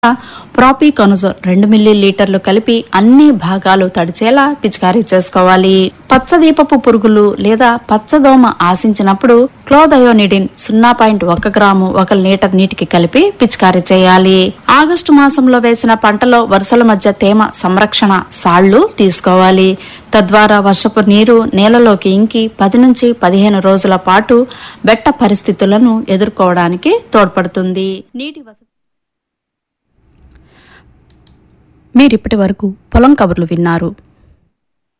propiconazole రెండు milli లీటర్లు కలిపి అన్ని భాగాలు తడిచేలా పిచికారీ చేసుకోవాలి పచ్చదీపపు పురుగులు లేదా పచ్చదోమ ఆశించినప్పుడు క్లోదయోనిడిన్ సున్నా పాయింట్ ఒక గ్రాము ఒక లీటర్ నీటికి కలిపి పిచికారీ చేయాలి ఆగస్టు మాసంలో వేసిన పంటలో వరుసల మధ్య తేమ సంరక్షణ సాళ్లు తీసుకోవాలి తద్వారా వర్షపు నీరు నేలలోకి ఇంకి పది నుంచి పదిహేను రోజుల పాటు బెట్ట పరిస్థితులను ఎదుర్కోవడానికి తోడ్పడుతుంది నీటి వసతి మీరిప్పటి వరకు పొలం కబుర్లు విన్నారు